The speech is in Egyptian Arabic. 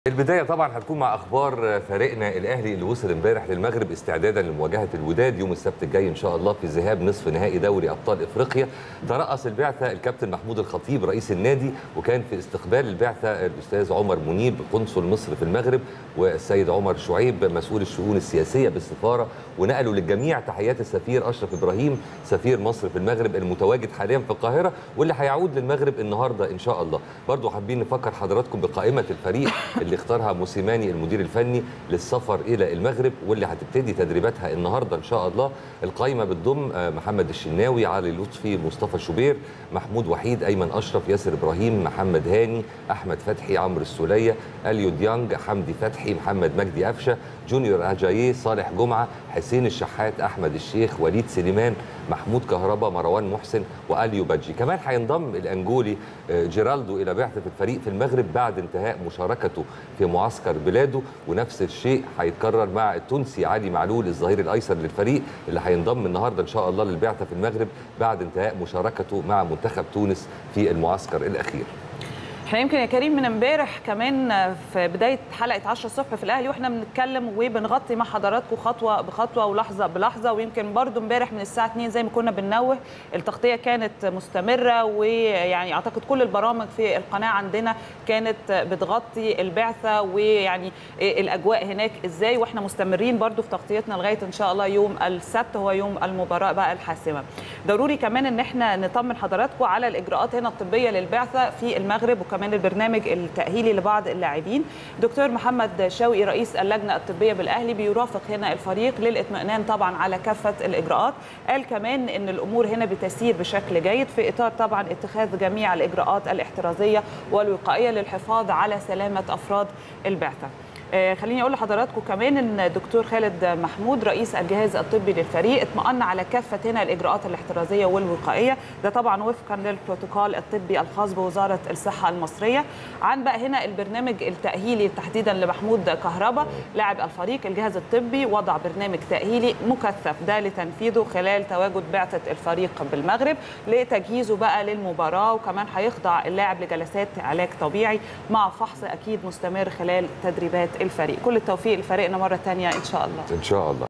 البدايه طبعا هتكون مع اخبار فريقنا الاهلي اللي وصل امبارح للمغرب استعدادا لمواجهه الوداد يوم السبت الجاي ان شاء الله في ذهاب نصف نهائي دوري ابطال افريقيا ترأس البعثه الكابتن محمود الخطيب رئيس النادي وكان في استقبال البعثه الاستاذ عمر منيب قنصل مصر في المغرب والسيد عمر شعيب مسؤول الشؤون السياسيه بالسفاره ونقلوا للجميع تحيات السفير اشرف ابراهيم سفير مصر في المغرب المتواجد حاليا في القاهره واللي هيعود للمغرب النهارده ان شاء الله برضو حابين نفكر حضراتكم بقائمه الفريق اللي اختارها موسيماني المدير الفني للسفر الى المغرب واللي هتبتدي تدريباتها النهارده ان شاء الله القائمه بتضم محمد الشناوي علي لطفي مصطفى شوبير محمود وحيد ايمن اشرف ياسر ابراهيم محمد هاني احمد فتحي عمرو السوليه اليو ديانج حمدي فتحي محمد مجدي قفشه جونيور اجاييه صالح جمعه حسين الشحات احمد الشيخ وليد سليمان محمود كهربا مروان محسن واليو بادجي كمان هينضم الانجولي جيرالدو الى بعثه الفريق في المغرب بعد انتهاء مشاركته في معسكر بلاده ونفس الشيء هيتكرر مع التونسي علي معلول الظهير الايسر للفريق اللي هينضم النهارده ان شاء الله للبعثه في المغرب بعد انتهاء مشاركته مع منتخب تونس في المعسكر الاخير احنا يمكن يا كريم من امبارح كمان في بدايه حلقه 10 الصبح في الاهلي واحنا بنتكلم وبنغطي مع حضراتكم خطوه بخطوه ولحظه بلحظه ويمكن برضو امبارح من الساعه 2 زي ما كنا بننوه التغطيه كانت مستمره ويعني اعتقد كل البرامج في القناه عندنا كانت بتغطي البعثه ويعني الاجواء هناك ازاي واحنا مستمرين برضو في تغطيتنا لغايه ان شاء الله يوم السبت هو يوم المباراه بقى الحاسمه ضروري كمان ان احنا نطمن حضراتكم على الاجراءات هنا الطبيه للبعثه في المغرب وكمان كمان البرنامج التأهيلي لبعض اللاعبين دكتور محمد شوقي رئيس اللجنة الطبية بالأهلي بيرافق هنا الفريق للإطمئنان طبعا على كافة الإجراءات قال كمان أن الأمور هنا بتسير بشكل جيد في إطار طبعا اتخاذ جميع الإجراءات الاحترازية والوقائية للحفاظ على سلامة أفراد البعثة خليني اقول لحضراتكم كمان ان الدكتور خالد محمود رئيس الجهاز الطبي للفريق اطمأن على كافه هنا الاجراءات الاحترازيه والوقائيه ده طبعا وفقا للبروتوكول الطبي الخاص بوزاره الصحه المصريه عن بقى هنا البرنامج التاهيلي تحديدا لمحمود كهربا لاعب الفريق الجهاز الطبي وضع برنامج تاهيلي مكثف ده لتنفيذه خلال تواجد بعثه الفريق بالمغرب لتجهيزه بقى للمباراه وكمان هيخضع اللاعب لجلسات علاج طبيعي مع فحص اكيد مستمر خلال تدريبات الفريق كل التوفيق لفريقنا مرة تانية إن شاء الله إن شاء الله